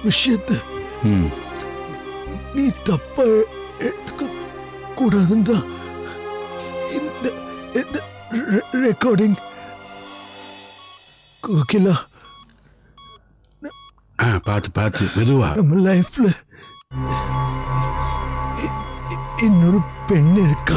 விஷயத்தை ம் நீ தப்பா எடுத்துக்க கூடாதுன்னு தான் இந்த இந்த ரெக்கார்டிங் கோகிலா ஆ பார்த்து பார்த்து மெதுவா நம்ம லைஃப்ல இன்னொரு பெண் இருக்கா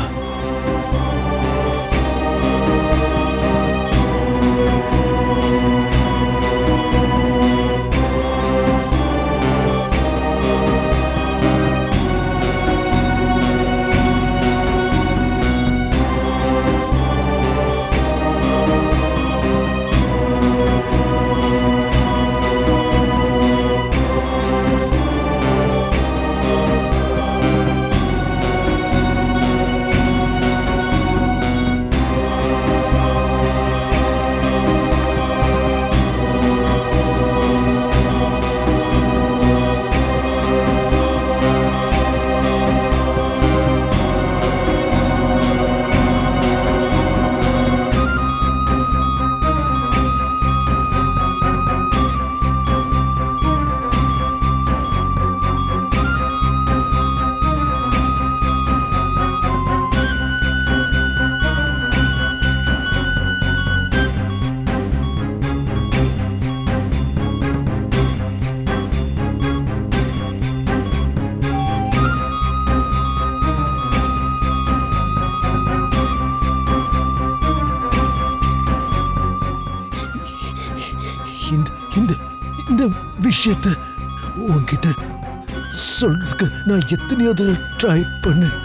இந்த இந்த இந்த விஷயத்தை உன்கிட்ட சொல்றதுக்கு நான் எத்தனையோ தடவை ட்ரை பண்ணேன்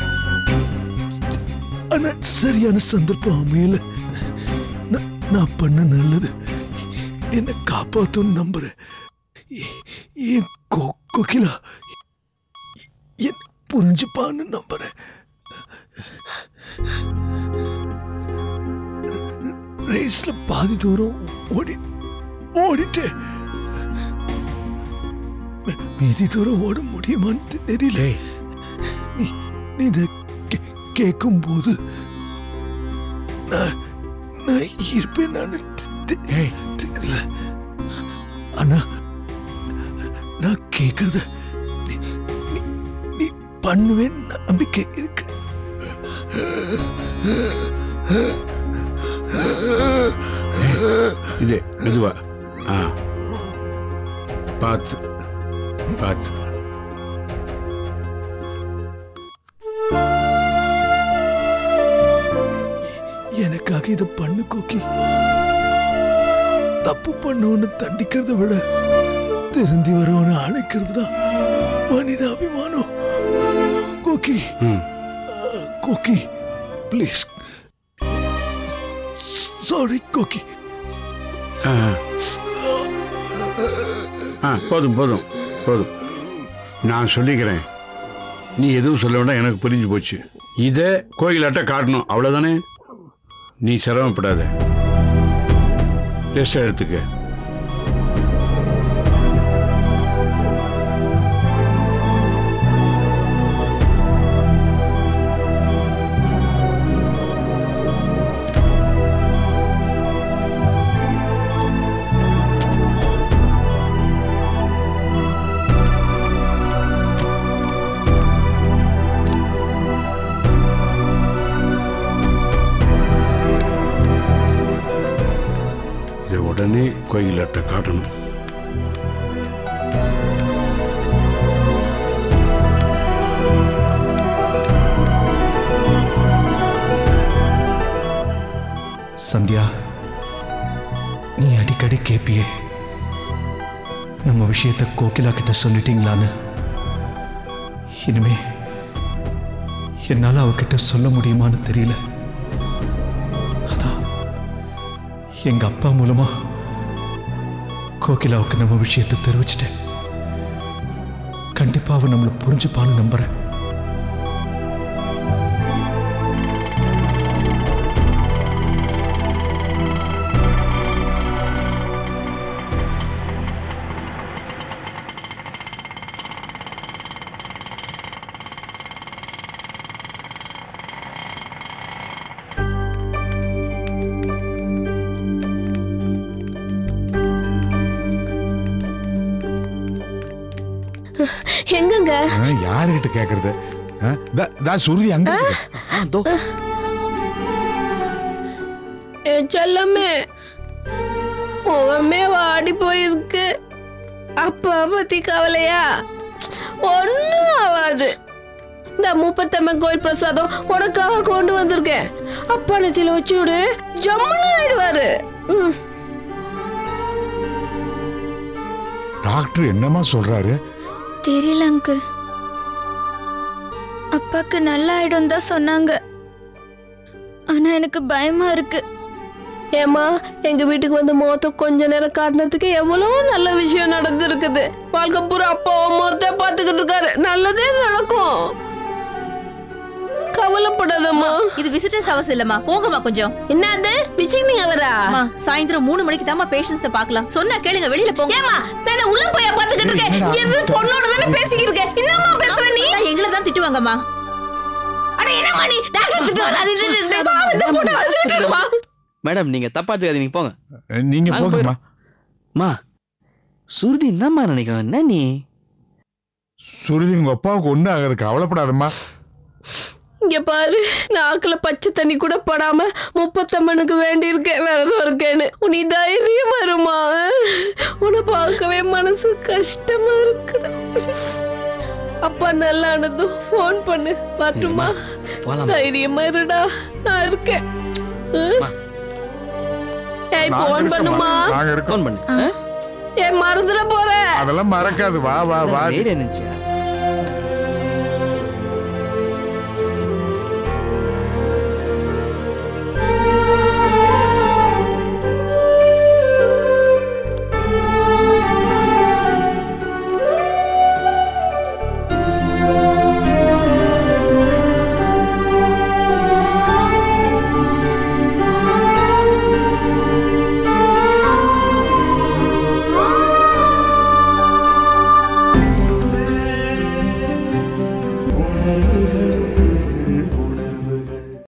ஆனா சரியான சந்தர்ப்பம் அமையல நான்- நான் பண்ண நல்லது என்னை காப்பாத்தும் நம்புறேன் ஏ- ஏன் கோ- கோகிலா என் புரிஞ்சுப்பான்னு நம்புறேன் ரேஸ்ல பாதி தூரம் ஓடி ஓடிட்டேன் மீ- மீதி தூரம் ஓட முடியுமான்னு தெரியல டேய் நீ நீ இதை கேட்கும் போது நான் நான் இருப்பேன் நான் ஏய். தெரியல ஆனா நான் கேட்கறத நீ- நீ- நீ பண்ணுவேன் நம்பிக்கை இருக்கு இது மெதுவா ஆ பார்த்து பார்த்து எனக்காக இதை பண்ணு கோக்கி தப்பு பண்ணவனை தண்டிக்கிறத விட திருந்தி வரவனை அணைக்கிறது தான் மனிதாபிமானம் கோக்கி ம் கோக்கி ப்ளீஸ் சாரி கோக்கி ஆ ஆ போதும் போதும் போதும் நான் சொல்லிக்கிறேன் நீ எதுவும் சொல்ல வேண்டாம் எனக்கு புரிஞ்சு போச்சு இதை கோயிலாட்ட காட்டணும் அவ்வளோதானே நீ சிரமப்படாத ரெஸ்ட் எடுத்துக்க இதை உடனே கோயிலாட்ட காட்டணும் சந்தியா நீ அடிக்கடி கேப்பியே நம்ம விஷயத்த கோகிலா கிட்ட சொல்லிட்டீங்களான்னு இனிமே என்னால் அவகிட்ட சொல்ல முடியுமான்னு தெரியல அதான் எங்க அப்பா மூலமா கோகிலாவுக்கு நம்ம விஷயத்தை தெரிவிச்சிட்டேன் கண்டிப்பா அவ நம்மளை புரிஞ்சுப்பான்னு நம்புறேன் எங்கங்க ஆ, யாருகிட்ட கேக்குறது ஆ, தா- தா சுருதி அங்க இருக்கு. ஆ, தோ என் செல்லமே முகமே வாடி போயிருக்கு அப்பா பத்தி கவலையா ஒன்னும் ஆகாது இந்த முப்பத்தம்மன் கோயில் பிரசாதம் உனக்காக கொண்டு வந்திருக்கேன் அப்பா நெத்தியில வச்சு விடு ஜம்முன்னு ஆயிடுவாரு ம் டாக்டர் என்னமா சொல்றாரு தெரியல அங்கிள் அப்பாக்கு நல்லா ஆயிடும் தான் சொன்னாங்க ஆனா எனக்கு பயமா இருக்கு ஏமா எங்க வீட்டுக்கு வந்து முகத்தை கொஞ்ச நேரம் காட்டினதுக்கு எவ்வளவு நல்ல விஷயம் நடந்திருக்குது வாழ்க்கை பூரா அப்பா முகத்தை பார்த்துக்கிட்டு இருக்காரு நல்லதே நடக்கும் கவலைப்படாதம்மா இது விசிட்டர்ஸ் ஹவுஸ் இல்லம்மா போங்கம்மா கொஞ்சம் என்னது விசிட்டிங் அவரா அம்மா சாயந்தரம் மூணு மணிக்கு தாம்மா பேஷண்ட்ஸ பார்க்கலாம் சொன்னா கேளுங்க வெளியில போங்க ஏமா நான் உள்ள போய் பாத்துக்கிட்டு இருக்கேன் என்னடா? இங்க இருந்து பொண்ணோட தானே பேசிக்கிட்டு இருக்கேன் என்னம்மா பேசுற நீ அதான் எங்களை தான் திட்டுவாங்கம்மா அட என்னம்மா நீ டாக்டர் திட்டு வர அது இது, இது, வா, இந்த பொண்ணை வச்சுட்டு இருமா மேடம் நீங்க தப்பா எடுத்துக்காதீங்க போங்க நீங்க நாங்க போங்கம்மா மா சுருதி என்னம்மா நினைக்கும் என்ன நீ சுருதி உங்க அப்பாவுக்கு ஒண்ணு ஆகாது கவலைப்படாதம்மா இங்க பாரு நாக்குல பச்சை தண்ணி கூட படாம முப்பத்தம்மனுக்கு வேண்டி இருக்கேன் விரதம் இருக்கேன்னு நீ தைரியம் வருமா உன்னை பார்க்கவே மனசு கஷ்டமா இருக்குது அப்பா நல்லா ஆனதும் ஃபோன் பண்ணு வரட்டுமா போலாமா தைரியமா இருடா நான் இருக்கேன் ஏய் நாங்க ஃபோன் இருக்கோம்மா. பண்ணுமா நாங்க இருக்கோம் ஃபோன் பண்ணு ஆ? ஏன் மறந்துட போற அதெல்லாம் மறக்காது வா வா வா வேற என்னச்சா